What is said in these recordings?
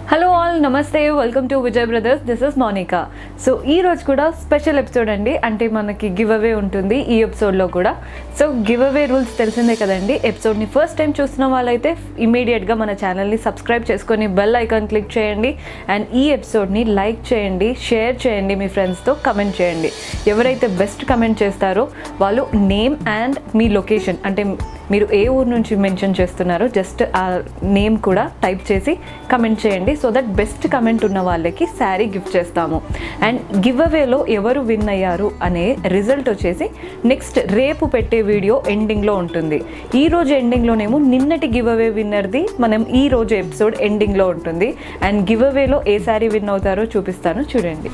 hello all నమస్తే welcome to Vijay brothers this is Monica so ఈ రోజు కూడా స్పెషల్ ఎపిసోడ్ అండి అంటే మనకి గివ్ అవే ఉంటుంది ఈ ఎపిసోడ్లో కూడా సో గివ్ అవే రూల్స్ తెలిసిందే కదండి ఎపిసోడ్ని ఫస్ట్ టైం చూస్తున్న వాళ్ళైతే ఇమీడియట్గా మన ఛానల్ని సబ్స్క్రైబ్ చేసుకొని బెల్ ఐకాన్ క్లిక్ చేయండి అండ్ ఈ ఎపిసోడ్ని లైక్ చేయండి షేర్ చేయండి మీ ఫ్రెండ్స్తో కమెంట్ చేయండి ఎవరైతే బెస్ట్ కమెంట్ చేస్తారో వాళ్ళు నేమ్ అండ్ మీ లొకేషన్ అంటే మీరు ఏ ఊరు నుంచి మెన్షన్ చేస్తున్నారో జస్ట్ ఆ నేమ్ కూడా టైప్ చేసి కమెంట్ చేయండి సో దట్ బెస్ట్ కమెంట్ ఉన్న వాళ్ళకి శారీ గిఫ్ట్ చేస్తాము అండ్ గివ్ అవేలో ఎవరు విన్ అయ్యారు అనే రిజల్ట్ వచ్చేసి నెక్స్ట్ రేపు పెట్టే వీడియో ఎండింగ్లో ఉంటుంది ఈ రోజు ఎండింగ్లోనేమో నిన్నటి గివ్ అవే విన్నర్ది మనం ఈ రోజు ఎపిసోడ్ ఎండింగ్లో ఉంటుంది అండ్ గివ్ అవేలో ఏ శారీ విన్ అవుతారో చూపిస్తాను చూడండి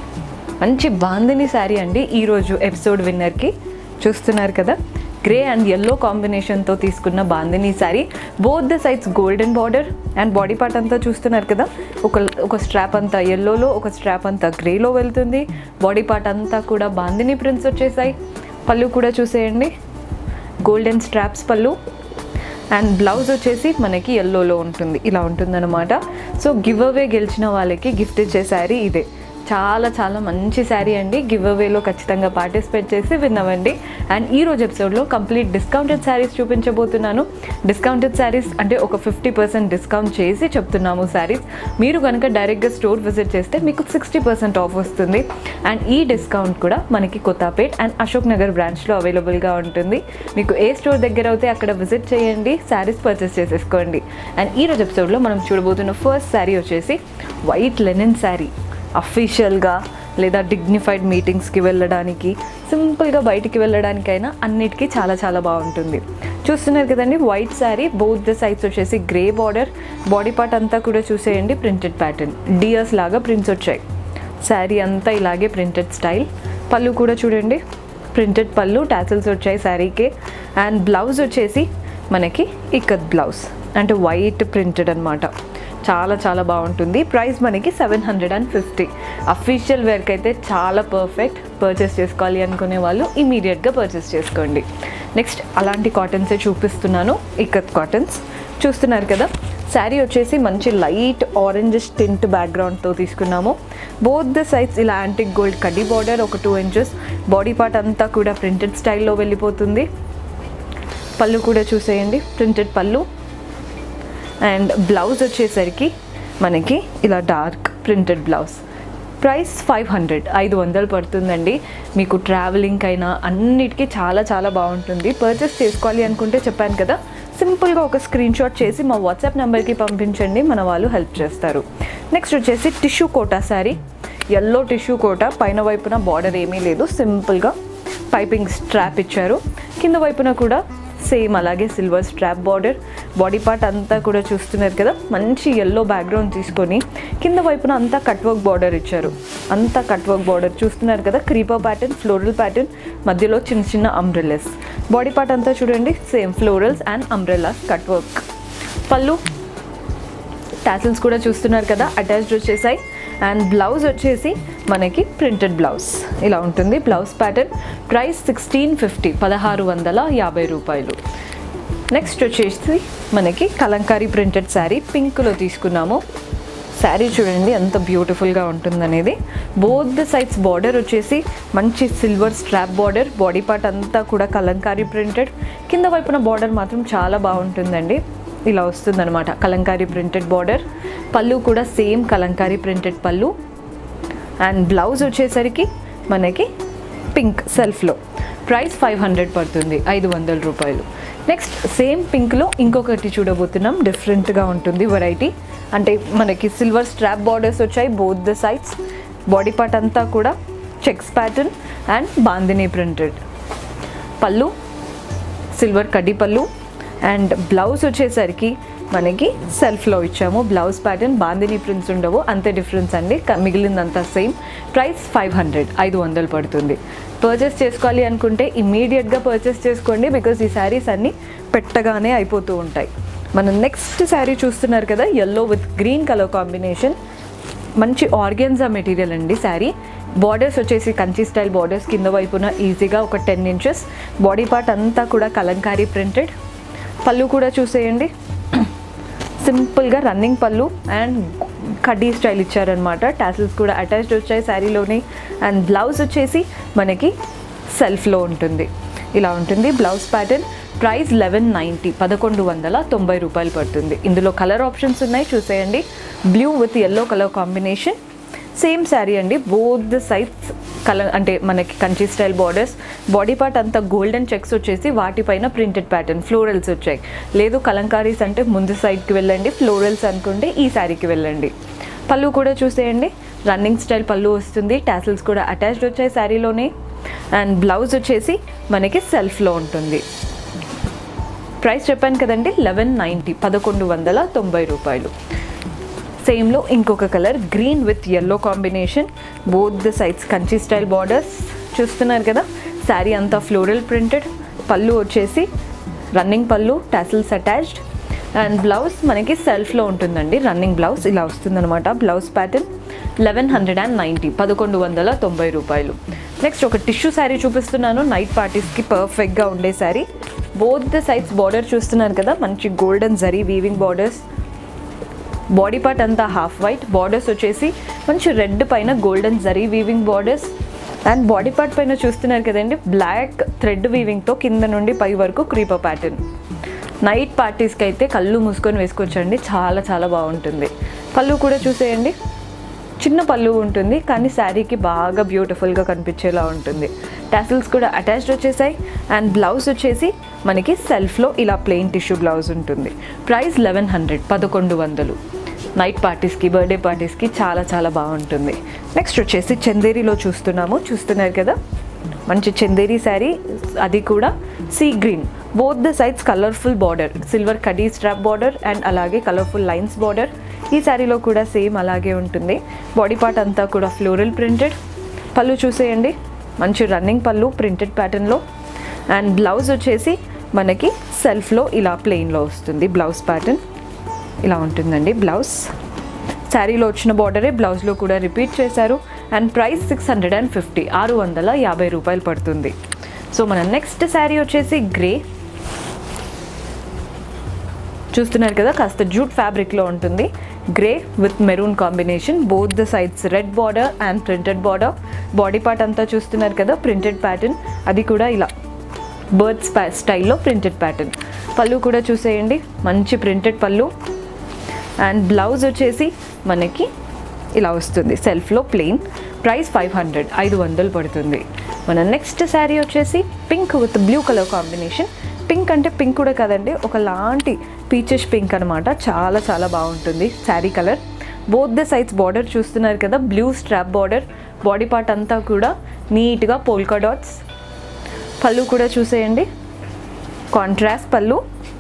మంచి బాందిని శారీ అండి ఈరోజు ఎపిసోడ్ విన్నర్కి చూస్తున్నారు కదా గ్రే అండ్ ఎల్లో కాంబినేషన్తో తీసుకున్న bandhani sari both the sides golden border and body part అంతా చూస్తున్నారు కదా ఒక ఒక స్ట్రాప్ అంతా ఎల్లోలో ఒక స్ట్రాప్ అంతా గ్రేలో వెళ్తుంది బాడీ పార్ట్ అంతా కూడా బాందిని ప్రింట్స్ వచ్చేసాయి పళ్ళు కూడా చూసేయండి గోల్డెన్ స్ట్రాప్స్ పళ్ళు అండ్ బ్లౌజ్ వచ్చేసి మనకి ఎల్లోలో ఉంటుంది ఇలా ఉంటుందన్నమాట సో గివ్ అవే గెలిచిన వాళ్ళకి గిఫ్ట్ ఇచ్చే శారీ ఇదే చాలా చాలా మంచి శారీ అండి గివ్ అవేలో ఖచ్చితంగా పార్టిసిపేట్ చేసి విన్ అవ్వండి అండ్ ఈ రోజు ఎపిసోడ్లో కంప్లీట్ డిస్కౌంటెడ్ శారీస్ చూపించబోతున్నాను డిస్కౌంటెడ్ శారీస్ అంటే ఒక ఫిఫ్టీ పర్సెంట్ డిస్కౌంట్ చేసి చెప్తున్నాము శారీస్ మీరు కనుక డైరెక్ట్గా స్టోర్ విజిట్ చేస్తే మీకు సిక్స్టీ పర్సెంట్ ఆఫ్ వస్తుంది అండ్ ఈ డిస్కౌంట్ కూడా మనకి కొత్తపేట్ అండ్ అశోక్ నగర్ బ్రాంచ్లో అవైలబుల్గా ఉంటుంది మీకు ఏ స్టోర్ దగ్గర అయితే అక్కడ విజిట్ చేయండి శారీస్ పర్చేస్ చేసేసుకోండి అండ్ ఈ రోజు ఎపిసోడ్లో మనం చూడబోతున్న ఫస్ట్ శారీ వచ్చేసి వైట్ లెనిన్ శారీ అఫీషియల్గా లేదా డిగ్నిఫైడ్ మీటింగ్స్కి వెళ్ళడానికి సింపుల్గా బయటికి వెళ్ళడానికైనా అన్నిటికీ చాలా చాలా బాగుంటుంది చూస్తున్నారు కదండి white sari both the sides వచ్చేసి గ్రే బార్డర్ బాడీ పార్ట్ అంతా కూడా చూసేయండి ప్రింటెడ్ ప్యాటర్న్ డియర్స్ లాగా ప్రింట్స్ వచ్చాయి శారీ అంతా ఇలాగే ప్రింటెడ్ స్టైల్ పళ్ళు కూడా చూడండి ప్రింటెడ్ పళ్ళు టాసిల్స్ వచ్చాయి శారీకి అండ్ బ్లౌజ్ వచ్చేసి మనకి ఇక్కత్ బ్లౌజ్ అంటే వైట్ ప్రింటెడ్ అనమాట చాలా చాలా బాగుంటుంది ప్రైస్ మనకి seven hundred and fifty official వేర్కి అయితే చాలా పర్ఫెక్ట్ పర్చేస్ చేసుకోవాలి అనుకునే వాళ్ళు ఇమీడియట్గా పర్చేస్ చేసుకోండి నెక్స్ట్ అలాంటి కాటన్సే చూపిస్తున్నాను ఇక్కత్ కాటన్స్ చూస్తున్నారు కదా శారీ వచ్చేసి మంచి లైట్ ఆరెంజ్ టింట్ బ్యాక్గ్రౌండ్తో తీసుకున్నాము బోత్ ద సైడ్స్ ఇలా యాంటిక్ గోల్డ్ కడ్డీ బార్డర్ ఒక టూ ఇంచెస్ బాడీ పార్ట్ అంతా కూడా ప్రింటెడ్ స్టైల్లో వెళ్ళిపోతుంది పళ్ళు కూడా చూసేయండి ప్రింటెడ్ పళ్ళు అండ్ బ్లౌజ్ వచ్చేసరికి మనకి ఇలా dark printed blouse price five hundred ఐదు వందలు పడుతుందండి మీకు ట్రావెలింగ్ అయినా అన్నిటికీ చాలా చాలా బాగుంటుంది పర్చేస్ చేసుకోవాలి అనుకుంటే చెప్పాను కదా సింపుల్గా ఒక స్క్రీన్ షాట్ చేసి మా వాట్సాప్ నెంబర్కి పంపించండి మన వాళ్ళు హెల్ప్ చేస్తారు నెక్స్ట్ వచ్చేసి tissue Kota sari yellow tissue Kota పైన వైపున బార్డర్ ఏమీ లేదు సింపుల్గా పైపింగ్ స్ట్రాప్ ఇచ్చారు కింద వైపున కూడా సేమ్ అలాగే silver strap border body part అంతా కూడా చూస్తున్నారు కదా మంచి ఎల్లో బ్యాక్గ్రౌండ్ తీసుకొని కింద వైపున అంతా కట్ వర్క్ బార్డర్ ఇచ్చారు అంతా కట్ వర్క్ బార్డర్ చూస్తున్నారు కదా క్రీపర్ ప్యాటర్న్ ఫ్లోరల్ ప్యాటర్న్ మధ్యలో చిన్న చిన్న అంబ్రెల్లాస్ బాడీ పార్ట్ అంతా చూడండి same florals and umbrellas cut work పళ్ళు టాసిల్స్ కూడా చూస్తున్నారు కదా అటాచ్డ్ వచ్చేసాయి అండ్ బ్లౌజ్ వచ్చేసి మనకి ప్రింటెడ్ బ్లౌజ్ ఇలా ఉంటుంది blouse pattern price sixteen fifty పదహారు వందల యాభై రూపాయలు నెక్స్ట్ వచ్చేసి మనకి కలంకారీ ప్రింటెడ్ శారీ పింక్లో తీసుకున్నాము శారీ చూడండి ఎంత బ్యూటిఫుల్గా ఉంటుందనేది బోత్ ద సైడ్స్ బార్డర్ వచ్చేసి మంచి silver strap border body part అంతా కూడా కలంకారీ ప్రింటెడ్ కింద వైపున బార్డర్ మాత్రం చాలా బాగుంటుందండి ఇలా వస్తుందన్నమాట కలంకారీ ప్రింటెడ్ బార్డర్ పళ్ళు కూడా సేమ్ కలంకారీ ప్రింటెడ్ పళ్ళు అండ్ బ్లౌజ్ వచ్చేసరికి మనకి పింక్ సెల్ఫ్లో ప్రైస్ ఫైవ్ హండ్రెడ్ పడుతుంది ఐదు వందల రూపాయలు నెక్స్ట్ సేమ్ పింక్లో ఇంకొకటి చూడబోతున్నాం డిఫరెంట్గా ఉంటుంది వెరైటీ అంటే మనకి సిల్వర్ స్ట్రాప్ బార్డర్స్ వచ్చాయి both the sides body part అంతా కూడా checks pattern and bandhani printed పళ్ళు సిల్వర్ కడ్డీ పళ్ళు అండ్ బ్లౌజ్ వచ్చేసరికి మనకి సెల్ఫ్లో ఇచ్చాము బ్లౌజ్ ప్యాటర్న్ బాందిని ప్రింట్స్ ఉండవు అంతే డిఫరెన్స్ అండి క- మిగిలిందంతా సేమ్ ప్రైస్ ఫైవ్ హండ్రెడ్ ఐదు వందలు పడుతుంది పర్చేస్ చేసుకోవాలి అనుకుంటే ఇమీడియట్గా పర్చేస్ చేసుకోండి బికాజ్ ఈ శారీస్ అన్నీ పెట్టగానే అయిపోతూ ఉంటాయి మనం నెక్స్ట్ శారీ చూస్తున్నారు కదా yellow with green colour combination మంచి ఆర్గెన్జా మెటీరియల్ అండి శారీ బార్డర్స్ వచ్చేసి కంచి స్టైల్ బార్డర్స్ కింద వైపున ఈజీగా ఒక టెన్ ఇంచెస్ బాడీ పార్ట్ అంతా కూడా కలంకారీ ప్రింటెడ్ పళ్ళు కూడా చూసేయండి సింపుల్గా రన్నింగ్ పళ్ళు అండ్ కడ్డీ స్టైల్ ఇచ్చారనమాట టాసిల్స్ కూడా అటాచ్డ్ వచ్చాయి శారీలోని అండ్ బ్లౌజ్ వచ్చేసి మనకి సెల్ఫ్లో ఉంటుంది ఇలా ఉంటుంది blouse pattern price eleven ninety పదకొండు వందల తొంభై రూపాయలు పడుతుంది ఇందులో కలర్ ఆప్షన్స్ ఉన్నాయి చూసేయండి blue with yellow colour combination same sari అండి బోత్ ద సైడ్స్ కలర్ అంటే మనకి Kanchi style borders body part అంతా గోల్డెన్ చెక్స్ వచ్చేసి వాటిపైన ప్రింటెడ్ ప్యాటర్న్ ఫ్లోరల్స్ వచ్చాయి లేదు కలంకారీస్ అంటే ముందు సైడ్కి వెళ్ళండి ఫ్లోరల్స్ అనుకుంటే ఈ శారీకి వెళ్ళండి పళ్ళు కూడా చూసేయండి రన్నింగ్ స్టైల్ పళ్ళు వస్తుంది టాసిల్స్ కూడా అటాచ్డ్ వచ్చాయి శారీలోనే అండ్ బ్లౌజ్ వచ్చేసి మనకి సెల్ఫ్లో ఉంటుంది ప్రైస్ చెప్పాను కదండి లెవెన్ నైంటీ పదకొండు వందల తొంభై రూపాయలు సేమ్లో ఇంకొక colour green with yellow combination both the sides Kanchi style borders చూస్తున్నారు కదా శారీ అంతా ఫ్లోరల్ ప్రింటెడ్ పళ్ళు వచ్చేసి రన్నింగ్ పళ్ళు టాసిల్స్ అటాచ్డ్ అండ్ బ్లౌజ్ మనకి సెల్ఫ్లో ఉంటుందండి రన్నింగ్ బ్లౌజ్ ఇలా వస్తుందన్నమాట blouse pattern eleven hundred and ninety పదకొండు వందల తొంభై రూపాయలు నెక్స్ట్ ఒక టిష్యూ శారీ చూపిస్తున్నాను నైట్ పార్టీస్కి పర్ఫెక్ట్గా ఉండే sari both the sides border చూస్తున్నారు కదా మంచి golden zari weaving borders body part అంతా హాఫ్ వైట్ బార్డర్స్ వచ్చేసి మంచి రెడ్ పైన golden zari weaving borders and body part పైన చూస్తున్నారు కదండి బ్లాక్ థ్రెడ్ వీవింగ్తో కింద నుండి పై వరకు క్రీపర్ ప్యాటర్న్ నైట్ పార్టీస్కి అయితే కళ్ళు మూసుకొని వేసుకోవచ్చండి చాలా చాలా బాగుంటుంది పళ్ళు కూడా చూసేయండి చిన్న పళ్ళు ఉంటుంది కానీ శారీకి బాగా బ్యూటిఫుల్గా కనిపించేలా ఉంటుంది టాసిల్స్ కూడా అటాచ్డ్ వచ్చేసాయి అండ్ బ్లౌజ్ వచ్చేసి మనకి సెల్ఫ్లో ఇలా ప్లెయిన్ టిష్యూ బ్లౌజ్ ఉంటుంది ప్రైస్ లెవెన్ హండ్రెడ్ పదకొండు వందలు నైట్ పార్టీస్కి బర్త్డే పార్టీస్కి చాలా చాలా బాగుంటుంది నెక్స్ట్ వచ్చేసి చందేరిలో చూస్తున్నాము చూస్తున్నారు కదా మంచి చందేరి శారీ అది కూడా sea green both the sides colourful border silver కడీ స్ట్రాప్ బార్డర్ అండ్ అలాగే కలర్ఫుల్ లైన్స్ బార్డర్ ఈ శారీలో కూడా సేమ్ అలాగే ఉంటుంది బాడీ పార్ట్ అంతా కూడా ఫ్లోరల్ ప్రింటెడ్ పళ్ళు చూసేయండి మంచి రన్నింగ్ పళ్ళు ప్రింటెడ్ ప్యాటర్న్లో అండ్ బ్లౌజ్ వచ్చేసి మనకి సెల్ఫ్లో ఇలా ప్లెయిన్లో వస్తుంది బ్లౌజ్ ప్యాటర్న్ ఇలా ఉంటుందండి బ్లౌజ్ శారీలో వచ్చిన బార్డరే బ్లౌజ్లో కూడా రిపీట్ చేశారు and price six hundred and fifty ఆరు వందల యాభై రూపాయలు పడుతుంది సో మన నెక్స్ట్ శారీ వచ్చేసి గ్రే చూస్తున్నారు కదా కాస్త జూట్ ఫ్యాబ్రిక్లో ఉంటుంది grey with maroon combination both the sides red border and printed border body part అంతా చూస్తున్నారు కదా ప్రింటెడ్ ప్యాటర్న్ అది కూడా ఇలా బర్డ్స్ స్టైల్లో ప్రింటెడ్ ప్యాటర్న్ పళ్ళు కూడా చూసేయండి మంచి ప్రింటెడ్ పళ్ళు అండ్ బ్లౌజ్ వచ్చేసి మనకి ఇలా వస్తుంది సెల్ఫ్లో ప్లెయిన్ ప్రైస్ ఫైవ్ హండ్రెడ్ ఐదు వందలు పడుతుంది మన నెక్స్ట్ శారీ వచ్చేసి pink with blue colour combination pink అంటే పింక్ కూడా కదండి ఒకలాంటి పీచెస్ పింక్ అనమాట చాలా చాలా బాగుంటుంది sari colour both the sides border చూస్తున్నారు కదా blue strap border body part అంతా కూడా నీట్గా పోల్కా డాట్స్ పళ్ళు కూడా చూసేయండి కాంట్రాస్ట్ పళ్ళు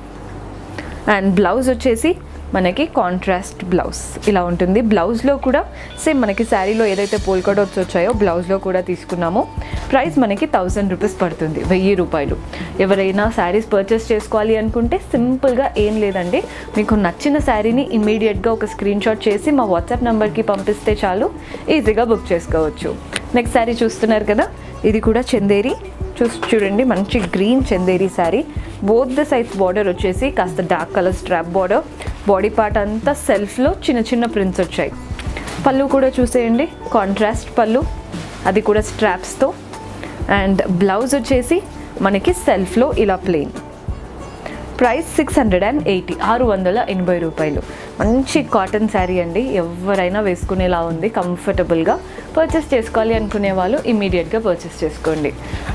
అండ్ బ్లౌజ్ వచ్చేసి మనకి కాంట్రాస్ట్ బ్లౌజ్ ఇలా ఉంటుంది బ్లౌజ్లో కూడా సేమ్ మనకి శారీలో ఏదైతే పోల్కా డాట్స్ వచ్చాయో బ్లౌజ్లో కూడా తీసుకున్నామో ప్రైస్ మనకి థౌజండ్ రూపీస్ పడుతుంది వెయ్యి రూపాయలు ఎవరైనా శారీస్ పర్చేస్ చేసుకోవాలి అనుకుంటే సింపుల్గా ఏం లేదండి మీకు నచ్చిన శారీని ఇమీడియట్గా ఒక స్క్రీన్ షాట్ చేసి మా వాట్సాప్ నెంబర్కి పంపిస్తే చాలు ఈజీగా బుక్ చేసుకోవచ్చు నెక్స్ట్ శారీ చూస్తున్నారు కదా ఇది కూడా చందేరి చూసి చూడండి మంచి green Chanderi sari both the సైజ్ బార్డర్ వచ్చేసి కాస్త dark colour strap border body part అంతా సెల్ఫ్లో చిన్న చిన్న ప్రింట్స్ వచ్చాయి పళ్ళు కూడా చూసేయండి కాంట్రాస్ట్ పళ్ళు అది కూడా స్ట్రాప్స్తో అండ్ బ్లౌజ్ వచ్చేసి మనకి సెల్ఫ్లో ఇలా plain price six hundred and eighty ఆరు వందల ఎనభై రూపాయలు మంచి కాటన్ శారీ అండి ఎవరైనా వేసుకునేలా ఉంది కంఫర్టబుల్గా పర్చేస్ చేసుకోవాలి అనుకునే వాళ్ళు ఇమీడియట్గా పర్చేస్ చేసుకోండి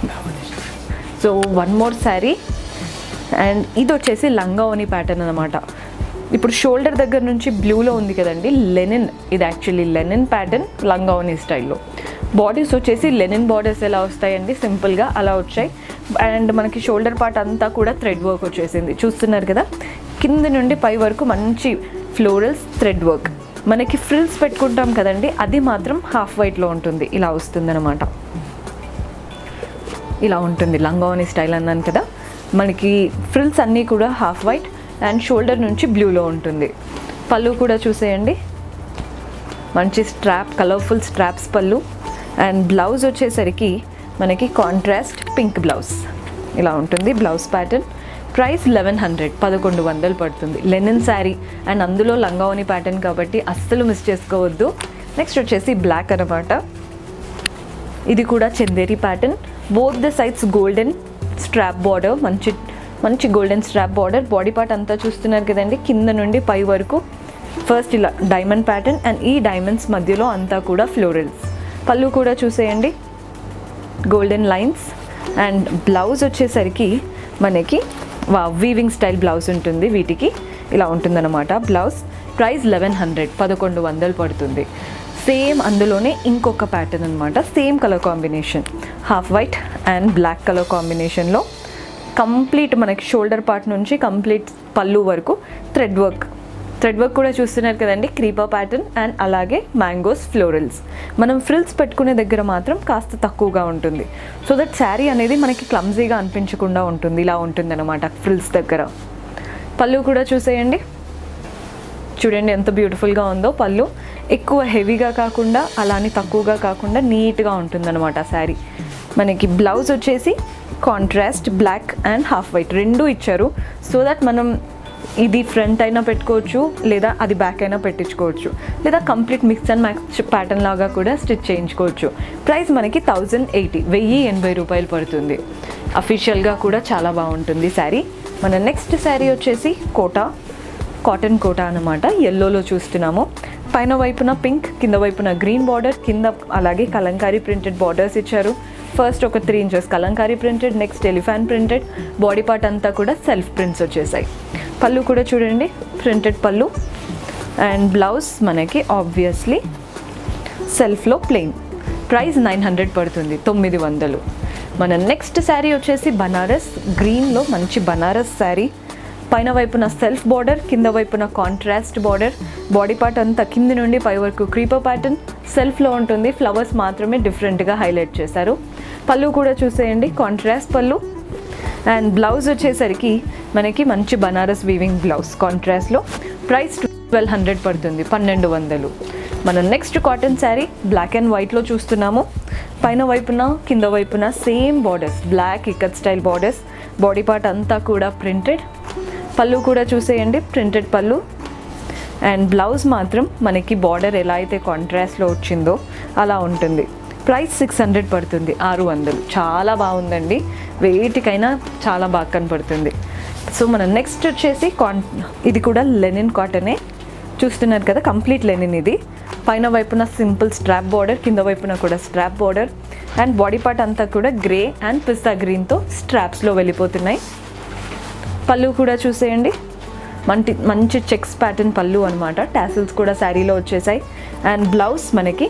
so one more sari and ఇది వచ్చేసి లంగావని ప్యాటర్న్ అనమాట ఇప్పుడు షోల్డర్ దగ్గర నుంచి బ్లూలో ఉంది కదండి లెనిన్ ఇది యాక్చువల్లీ లెనిన్ ప్యాటర్న్ లంగావని స్టైల్లో బాడీస్ వచ్చేసి లెనిన్ బార్డర్స్ ఎలా వస్తాయండి సింపుల్గా అలా వచ్చాయి అండ్ మనకి షోల్డర్ పార్ట్ అంతా కూడా థ్రెడ్ వర్క్ వచ్చేసింది చూస్తున్నారు కదా కింద నుండి పై వరకు మంచి ఫ్లోరల్స్ థ్రెడ్ వర్క్ మనకి ఫ్రిల్స్ పెట్టుకుంటాం కదండి అది మాత్రం హాఫ్ వైట్లో ఉంటుంది ఇలా వస్తుందన్నమాట ఇలా ఉంటుంది లంగావని స్టైల్ అన్నాను కదా మనకి ఫ్రిల్స్ అన్నీ కూడా హాఫ్ వైట్ అండ్ షోల్డర్ నుంచి బ్లూలో ఉంటుంది పళ్ళు కూడా చూసేయండి మంచి స్ట్రాప్ కలర్ఫుల్ స్ట్రాప్స్ పళ్ళు అండ్ బ్లౌజ్ వచ్చేసరికి మనకి కాంట్రాస్ట్ పింక్ బ్లౌజ్ ఇలా ఉంటుంది blouse pattern price eleven hundred పదకొండు వందలు పడుతుంది లెనిన్ శారీ అండ్ అందులో లంగావని ప్యాటర్న్ కాబట్టి అస్సలు మిస్ చేసుకోవద్దు నెక్స్ట్ వచ్చేసి బ్లాక్ అనమాట ఇది కూడా Chanderi pattern both the sides golden strap border మంచి మంచి golden strap border body part అంతా చూస్తున్నారు కదండి కింద నుండి పై వరకు ఫస్ట్ ఇలా డైమండ్ ప్యాటర్న్ అండ్ ఈ డైమండ్స్ మధ్యలో అంతా కూడా ఫ్లోరల్స్ పళ్ళు కూడా చూసేయండి గోల్డెన్ లైన్స్ అండ్ బ్లౌజ్ వచ్చేసరికి మనకి వా వీవింగ్ స్టైల్ బ్లౌజ్ ఉంటుంది వీటికి ఇలా ఉంటుందన్నమాట బ్లౌజ్ ప్రైస్ లెవెన్ హండ్రెడ్ పదకొండు వందలు పడుతుంది సేమ్ అందులోనే ఇంకొక ప్యాటర్న్ అనమాట same colour combination half white and black colour కాంబినేషన్లో కంప్లీట్ మనకి షోల్డర్ పార్ట్ నుంచి కంప్లీట్ పళ్ళు వరకు థ్రెడ్ వర్క్ థ్రెడ్ వర్క్ కూడా చూస్తున్నారు కదండి క్రీపర్ ప్యాటర్న్ అండ్ అలాగే మ్యాంగోస్ ఫ్లోరల్స్ మనం ఫ్రిల్స్ పెట్టుకునే దగ్గర మాత్రం కాస్త తక్కువగా ఉంటుంది సో దట్ శారీ అనేది మనకి క్లమ్జీగా అనిపించకుండా ఉంటుంది ఇలా ఉంటుంది అనమాట ఫ్రిల్స్ దగ్గర పళ్ళు కూడా చూసేయండి చూడండి ఎంత బ్యూటిఫుల్గా ఉందో పళ్ళు ఎక్కువ హెవీగా కాకుండా అలానే తక్కువగా కాకుండా నీట్గా ఉంటుందన్నమాట శారీ మనకి బ్లౌజ్ వచ్చేసి contrast black and half white రెండు ఇచ్చారు సో దట్ మనం ఇది ఫ్రంట్ అయినా పెట్టుకోవచ్చు లేదా అది బ్యాక్ అయినా పెట్టించుకోవచ్చు లేదా complete mix and match pattern లాగా కూడా స్టిచ్ చేయించుకోవచ్చు ప్రైస్ మనకి థౌజండ్ ఎయిటీ వెయ్యి ఎనభై రూపాయలు పడుతుంది అఫీషియల్గా కూడా చాలా బాగుంటుంది శారీ మన నెక్స్ట్ శారీ వచ్చేసి కోటా కాటన్ కోటా అనమాట ఎల్లోలో చూస్తున్నాము పైన వైపున పింక్ కింద వైపున గ్రీన్ బార్డర్ కింద అలాగే కలంకారీ ప్రింటెడ్ బార్డర్స్ ఇచ్చారు ఫస్ట్ ఒక three inches kalamkari printed next elephant printed body part అంతా కూడా సెల్ఫ్ ప్రింట్స్ వచ్చేసాయి పళ్ళు కూడా చూడండి ప్రింటెడ్ పళ్ళు అండ్ బ్లౌజ్ మనకి ఆబ్వియస్లీ సెల్ఫ్లో ప్లెయిన్ ప్రైస్ నైన్ హండ్రెడ్ పడుతుంది తొమ్మిది వందలు మన నెక్స్ట్ శారీ వచ్చేసి బనారస్ గ్రీన్లో మంచి బనారస్ శారీ పైన వైపున సెల్ఫ్ బార్డర్ కింద వైపున కాంట్రాస్ట్ బార్డర్ బాడీ పార్ట్ అంతా కింది నుండి పై వరకు క్రీపర్ ప్యాటర్న్ సెల్ఫ్లో ఉంటుంది ఫ్లవర్స్ మాత్రమే డిఫరెంట్గా హైలైట్ చేశారు పళ్ళు కూడా చూసేయండి కాంట్రాస్ట్ పళ్ళు అండ్ బ్లౌజ్ వచ్చేసరికి మనకి మంచి బనారస్ వీవింగ్ బ్లౌజ్ కాంట్రాస్ట్లో ప్రైస్ ట్వెల్వ్ హండ్రెడ్ పడుతుంది పన్నెండు వందలు మనం next cotton sari black and వైట్లో చూస్తున్నాము పైన వైపున కింద వైపున same borders black ikat style borders body part అంతా కూడా ప్రింటెడ్ పళ్ళు కూడా చూసేయండి ప్రింటెడ్ పళ్ళు అండ్ బ్లౌజ్ మాత్రం మనకి బార్డర్ ఎలా అయితే కాంట్రాస్ట్లో వచ్చిందో అలా ఉంటుంది ప్రైస్ సిక్స్ హండ్రెడ్ పడుతుంది ఆరు వందలు చాలా బాగుందండి వేటికైనా చాలా బాగా కనపడుతుంది సో మన నెక్స్ట్ వచ్చేసి కాన్ ఇది కూడా లెనిన్ కాటనే చూస్తున్నారు కదా కంప్లీట్ లెనిన్ ఇది పైన వైపున సింపుల్ స్ట్రాప్ బార్డర్ కింద వైపున కూడా strap border and body part అంతా కూడా గ్రే అండ్ పిస్తా గ్రీన్తో స్ట్రాప్స్లో వెళ్ళిపోతున్నాయి పళ్ళు కూడా చూసేయండి మంచి మంచి చెక్స్ ప్యాటర్న్ పళ్ళు అనమాట టాసిల్స్ కూడా శారీలో వచ్చేసాయి అండ్ బ్లౌజ్ మనకి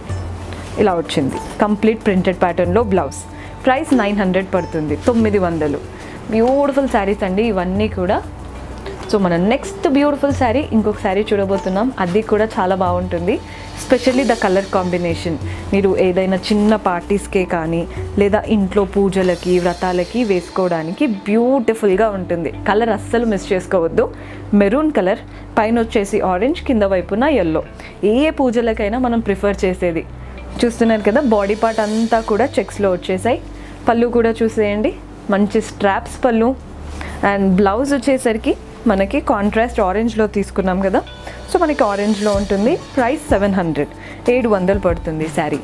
ఇలా వచ్చింది కంప్లీట్ ప్రింటెడ్ ప్యాటర్న్లో బ్లౌజ్ ప్రైస్ నైన్ హండ్రెడ్ పడుతుంది తొమ్మిది వందలు బ్యూటిఫుల్ శారీస్ అండి ఇవన్నీ కూడా సో మనం నెక్స్ట్ బ్యూటిఫుల్ శారీ ఇంకొక శారీ చూడబోతున్నాం అది కూడా చాలా బాగుంటుంది స్పెషల్లీ ద కలర్ కాంబినేషన్ మీరు ఏదైనా చిన్న పార్టీస్కే కానీ లేదా ఇంట్లో పూజలకి వ్రతాలకి వేసుకోవడానికి బ్యూటిఫుల్గా ఉంటుంది కలర్ అస్సలు మిస్ చేసుకోవద్దు మెరూన్ కలర్ పైన వచ్చేసి ఆరెంజ్ కింద వైపున ఎల్లో ఏ ఏ పూజలకైనా మనం ప్రిఫర్ చేసేది చూస్తున్నారు కదా బాడీ పార్ట్ అంతా కూడా చెక్స్లో వచ్చేసాయి పళ్ళు కూడా చూసేయండి మంచి స్ట్రాప్స్ పళ్ళు అండ్ బ్లౌజ్ వచ్చేసరికి మనకి కాంట్రాస్ట్ ఆరెంజ్లో తీసుకున్నాం కదా సో మనకి ఆరెంజ్లో ఉంటుంది ప్రైస్ సెవెన్ హండ్రెడ్ ఏడు వందలు పడుతుంది శారీ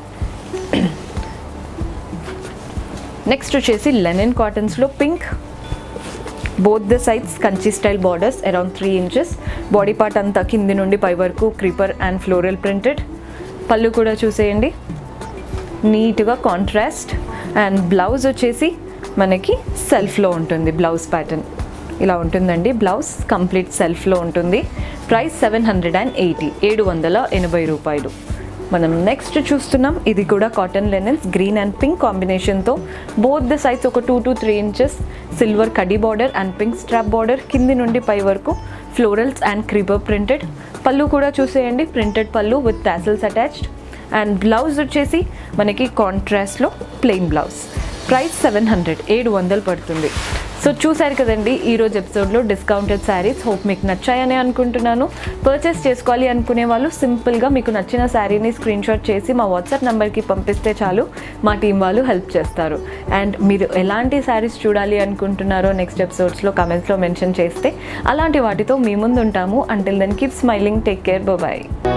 నెక్స్ట్ వచ్చేసి లెనిన్ కాటన్స్లో pink both the sides Kanchi style borders around three inches body part అంతా కింది నుండి పై వరకు క్రీపర్ అండ్ ఫ్లోరల్ ప్రింటెడ్ పళ్ళు కూడా చూసేయండి నీట్గా కాంట్రాస్ట్ అండ్ బ్లౌజ్ వచ్చేసి మనకి సెల్ఫ్లో ఉంటుంది బ్లౌజ్ ప్యాటర్న్ ఇలా ఉంటుందండి బ్లౌజ్ కంప్లీట్ సెల్ఫ్లో ఉంటుంది price seven hundred and eighty ఏడు వందల ఎనభై రూపాయలు మనం నెక్స్ట్ చూస్తున్నాం ఇది కూడా cotton linens green and pink కాంబినేషన్తో బోత్ ద సైజ్ ఒక two to three inches silver కడీ border and pink strap border కింది నుండి పై వరకు ఫ్లోరల్స్ అండ్ క్రీపర్ ప్రింటెడ్ పళ్ళు కూడా చూసేయండి ప్రింటెడ్ పళ్ళు with tassels attached and blouse వచ్చేసి మనకి కాంట్రాస్ట్లో plain blouse price seven hundred ఏడు వందలు పడుతుంది సో చూసారు కదండి ఈరోజు ఎపిసోడ్లో డిస్కౌంటెడ్ శారీస్ హోప్ మీకు నచ్చాయని అనుకుంటున్నాను పర్చేస్ చేసుకోవాలి అనుకునే వాళ్ళు సింపుల్గా మీకు నచ్చిన శారీని స్క్రీన్ షాట్ చేసి మా వాట్సాప్ నెంబర్కి పంపిస్తే చాలు మా టీం వాళ్ళు హెల్ప్ చేస్తారు అండ్ మీరు ఎలాంటి శారీస్ చూడాలి అనుకుంటున్నారో నెక్స్ట్ ఎపిసోడ్స్లో కమెంట్స్లో మెన్షన్ చేస్తే అలాంటి వాటితో మీ ముందు ఉంటాము until then keep smiling take care bye